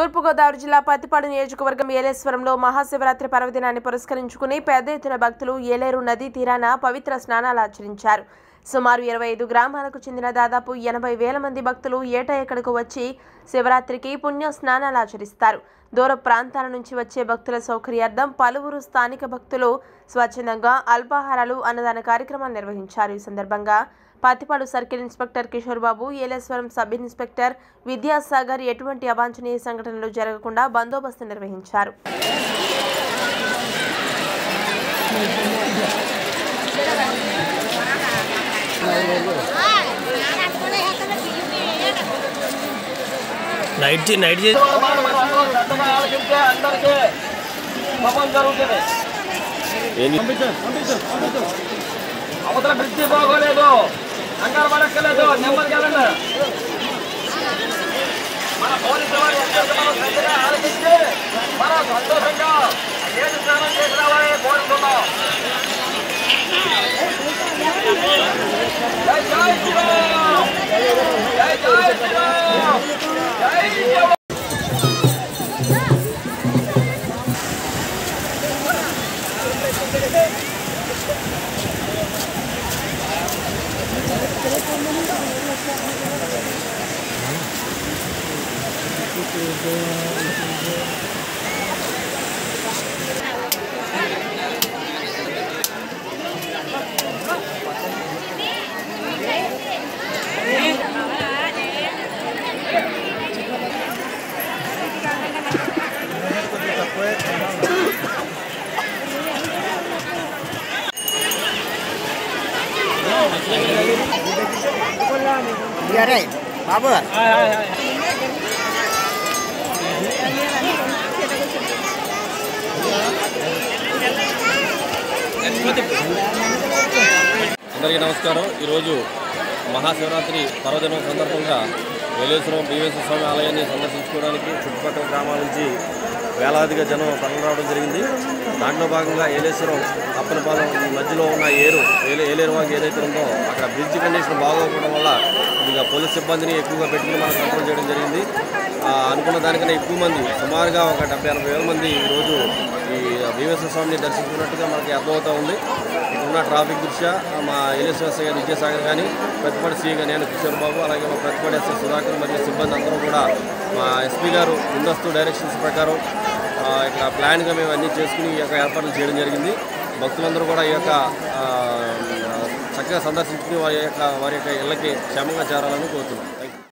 తూర్పుగోదావరి జిల్లా పత్తిపాడు నియోజకవర్గం ఏలేశ్వరంలో మహాశివరాత్రి పర్వదినాన్ని పురస్కరించుకుని పెద్ద ఎత్తున భక్తులు ఏలేరు నదీ తీరాన పవిత్ర స్నానాలు ఆచరించారు సుమారు ఇరవై ఐదు గ్రామాలకు చెందిన దాదాపు ఎనభై వేల మంది భక్తులు ఏటా ఇక్కడకు వచ్చి శివరాత్రికి పుణ్య స్నానాలు ఆచరిస్తారు దూర ప్రాంతాల నుంచి వచ్చే భక్తుల సౌకర్యార్థం పలువురు స్థానిక భక్తులు స్వచ్ఛందంగా అల్పాహారాలు అన్నదాన కార్యక్రమాలు నిర్వహించారు ఈ సందర్భంగా Pathipadu circle inspector Kishore Babu Yeleswaram sub inspector Vidyasagar ఎటువంటి అవాంఛనీయ సంఘటనలు జరగకుండా బందోబస్తు నిర్వహించారు నైట్ చే- నైట్ చేసి పెద్దగా ఆలోచిస్తే అందరికీ పాపం జరుగుతుంది అవతల బ్రిడ్జి బాగోలేదు కంగారు పడక్కలేదు నెమ్మదికి వెళ్ళండి మన పోలీసు వారు ఎంతైతే మనం శ్రద్ధగా ఆలోచించి మనం సంతోషంగా ఏది స్నానం చేసి రావాలని కోరుతున్నాం జై జై శ్రీరామ్ జై జై శ్రీరామ్ జై జవాన్ అరే బాబు అందరికీ నమస్కారం ఈరోజు మహాశివరాత్రి పర్వదినం సందర్భంగా వేలేశ్వరం భీమేశ్వర స్వామి ఆలయాన్ని సందర్శించుకోవడానికి చుట్టుపక్కల గ్రామాల నుంచి వేలాదిగా జనం తరలి రావడం జరిగింది దాంట్లో భాగంగా ఏలేశ్వరం అప్పనపాలెం ఈ మధ్యలో ఉన్న ఏరు ఏలే ఏలేరు వాగు ఏదైతే ఉందో అక్కడ బ్రిడ్జ్ కండిషన్ బాగోకపోవడం వల్ల ఇక పోలీస్ సిబ్బందిని ఎక్కువగా పెట్టుకుని మనం కంట్రోల్ చేయడం జరిగింది ఆ, అనుకున్న దానికన్నా ఎక్కువ మంది సుమారుగా ఒక డెబ్బై ఎనభై వేల మంది ఈరోజు ఈ భీమేశ్వర స్వామిని దర్శించుకున్నట్టుగా మనకి అర్థమవుతా ఉంది ఇక్కడున్న ట్రాఫిక్ దృష్ట్యా మా ఎల్ఎస్ ఎస్ఐ గారు విద్యాసాగర్ కానీ ప్రతిపాటి శ్రీ గారు నేను కిషోర్ బాబు అలాగే మా ప్రతిపాటి ఎస్ఐ సుధాకర్ మరియు సిబ్బంది అందరూ కూడా మా ఎస్పీ గారు ముందస్తు డైరెక్షన్స్ ప్రకారం ఆ, ఇక్కడ ప్లాన్గా మేము అన్నీ చేసుకుని ఈ యొక్క ఏర్పాట్లు చేయడం జరిగింది భక్తులందరూ కూడా ఈ యొక్క ఆ, చక్కగా సందర్శించుకుని వారి యొక్క వారి యొక్క ఇళ్ళకి క్షేమంగా చేరాలని కోరుతున్నాం థ్యాంక్ యూ